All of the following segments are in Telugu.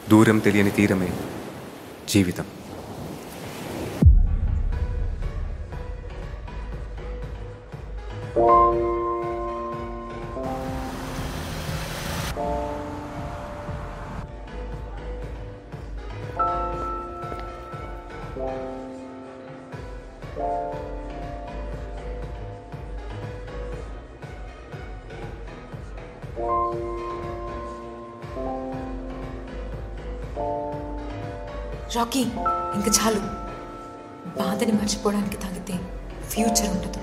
దూరం తెలియని తీరమే జీవితం రాకీ ఇంక చాలు బాధని మర్చిపోవడానికి తాగితే ఫ్యూచర్ ఉండదు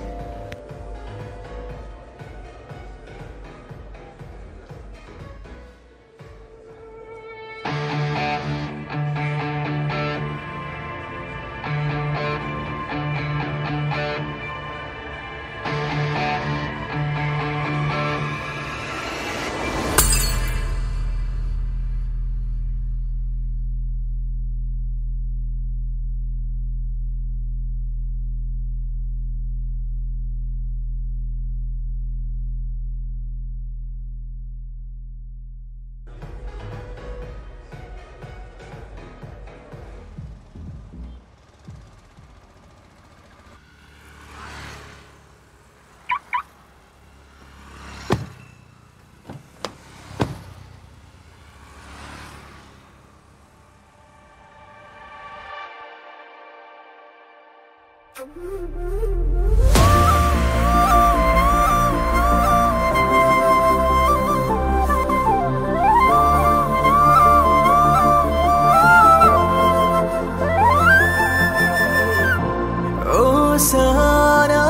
ఓ సహారా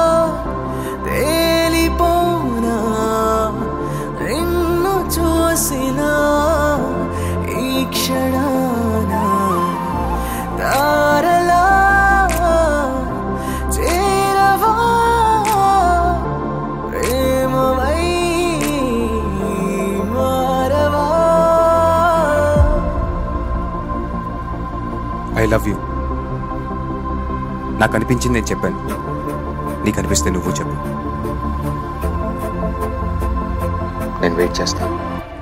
తేలిపోనా నిన్ను చూసిన ఈ క్షణాన తారలా చేరవా ప్రేమవై మారవా ఐ లవ్ యూ నాకు అనిపించింది నేను చెప్పాను నీకు అనిపిస్తే నువ్వు చెప్పు నేను వెయిట్ చేస్తాను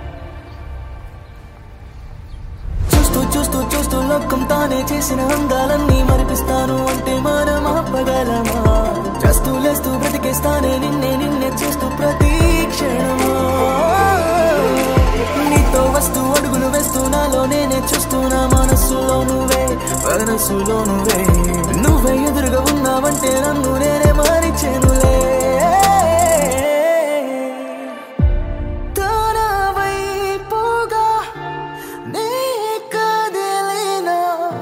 చూస్తూ చూస్తూ చూస్తూ లోకం తానే చేసిన అందాలన్నీ మరిపిస్తాను అంటే మనం ఆపగలమా చేస్తూ లేస్తూ బ్రతికేస్తానే నిన్నే నిన్నే చూస్తూ ప్రతి క్షణమా నీతో వస్తూ అడుగులు వేస్తూ నాలో నేనే చూస్తున్నా మనస్సులో నువ్వే మనస్సులో నువ్వే నువ్వే ఎదురుగా ఉన్నావంటే నన్ను నేనే మారిచేనులే తనవైపుగా నీ కదిలిన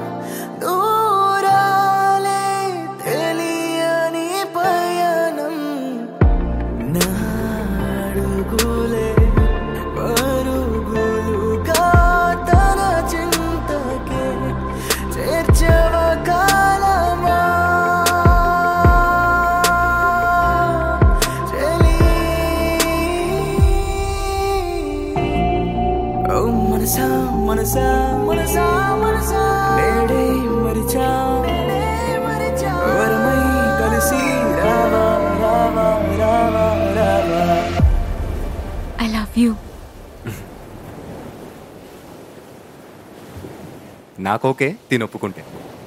దూరాలే తెలియని పయనం నాడుగులే పరుగులుగా తన చింతకే చేర్చవ కాలమా చెలి ఓ మనసా మనసా మనసా మనసా నేడే మరిచా వరమై కలిసి రావా రావా రావా రావా ఐ లవ్ యూ నాకు ఓకే తిని ఒప్పుకుంటే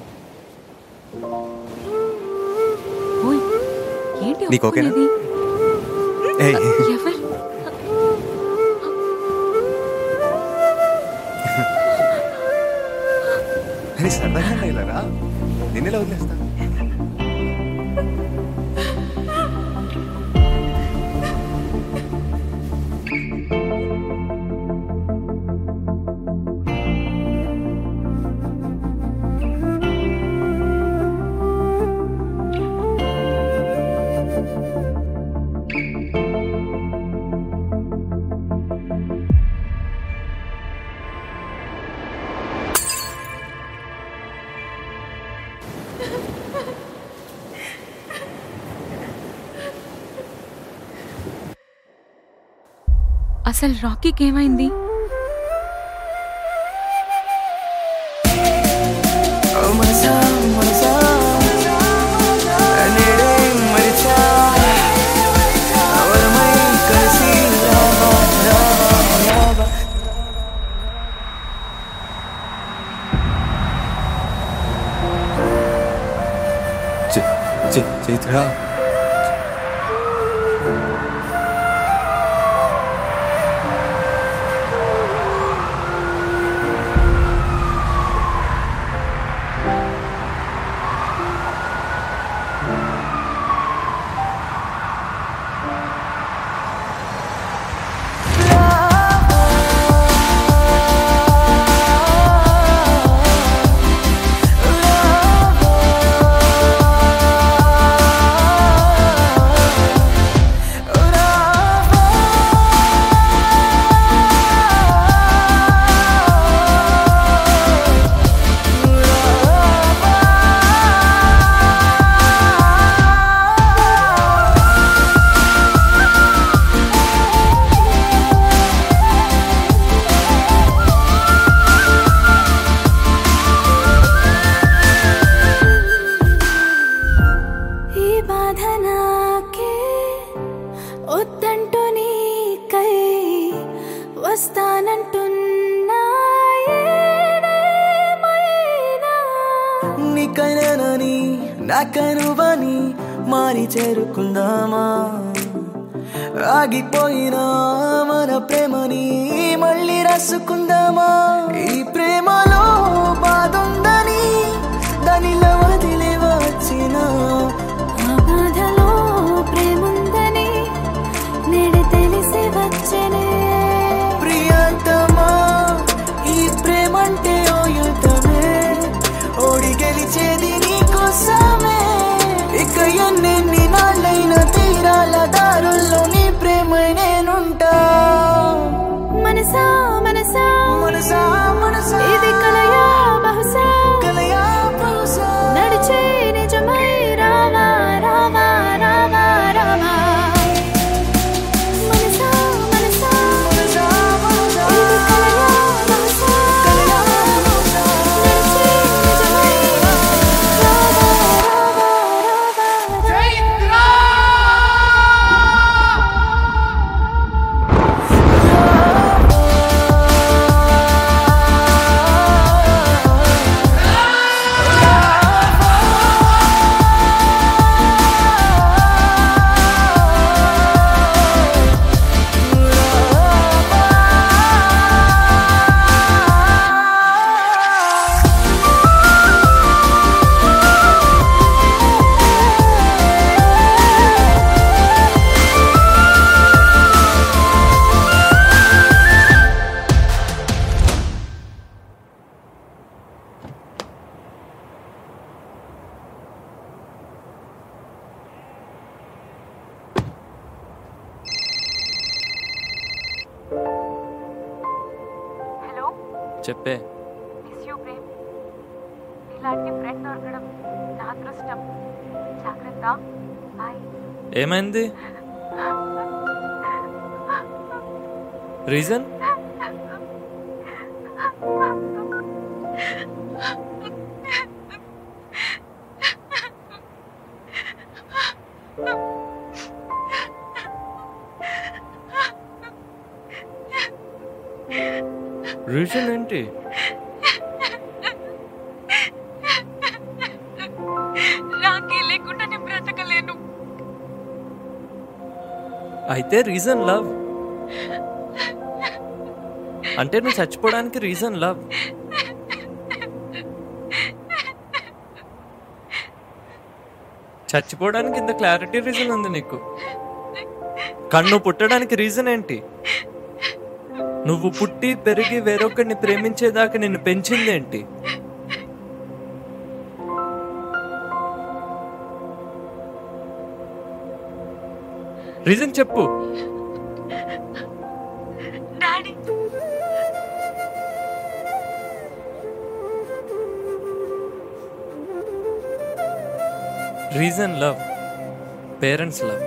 ఓయ్ ఏంటి నీకు ఓకేనా? ఒప్పుకునేది? ఏయ్, ఎవరు అరే సరదాగా ఇలారా నిన్నెలా వదిలేస్తా అసలు రాకీకి ఏమైంది ఓ మనసా మనసా నేడే మరిచా వరమై కలిసి రావా రావా రావా చై- చైత్ర ఈ బాధ నాకే వద్దంటూ నీకై వస్తానంటున్నా ఏదేమైనా నీకైనానని నాకనువని మారి చేరుకుందామా ఆగిపోయిన మన ప్రేమని మళ్ళీ రాసుకుందామా ఈ ప్రేమలో బాధ ఉందని దానిలో వదిలి వచ్చిన ఆ బాధలో ప్రేముందని నేడు తెలిసి వచ్చనే ప్రియంతమా ఈ ప్రేమంటే ఓ యుద్ధమే ఓడి గెలిచేది నీకోసమే ఇక ఎన్నెన్ని నాళ్ళైన తీరాల దారుల్లో నీ ప్రేమ నేనుంటా మనసా మనసా మనసా మనసా ఇది కలయా బహుశా కలయా బహుశా నడిచే నిజమై రావా రావా రావా రావా మనసా మనసా మనసా మనసా ఇది కలయా బహుశా కలయా బహుశా నడిచే నిజమై రావా రావా రావా హలో చెప్పే మిస్ యూ ప్రేమ్ ఇలాంటి ఫ్రెండ్ దొరకడం నా అదృష్టం జాగ్రత్త బాయ్ ఏమైంది రీజన్ రీజన్ ఏంటి రాఖీ లేకుండా నేను బ్రతకలేను అయితే రీజన్ లవ్ అంటే నువ్వు చచ్చిపోవడానికి రీజన్ లవ్ చచ్చిపోవడానికి ఇంత క్లారిటీ రీజన్ ఉంది నీకు కన్ను పుట్టడానికి రీజన్ ఏంటి నువ్వు పుట్టి పెరిగి వేరొకరిని ప్రేమించేదాకా నిన్ను పెంచిందేంటి రీజన్ చెప్పు daddy reason love parents love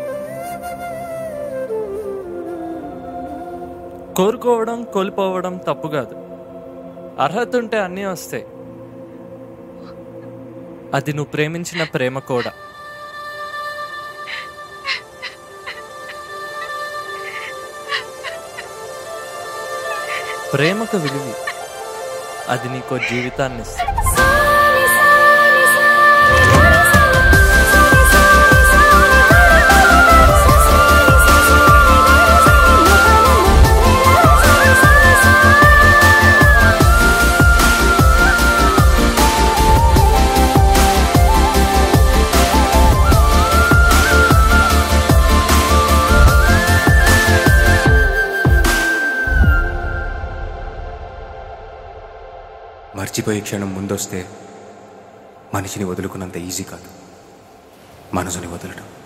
కోరుకోవడం కోల్పోవడం తప్పు కాదు అర్హత ఉంటే అన్నీ వస్తాయి అది నువ్వు ప్రేమించిన ప్రేమ కూడా ప్రేమకు విలువి అది నీకో జీవితాన్ని ఇస్తుంది సాని సాని సాని సాని సాని మర్చిపోయే క్షణం ముందొస్తే మనిషిని వదులుకున్నంత ఈజీ కాదు మనసుని వదలడం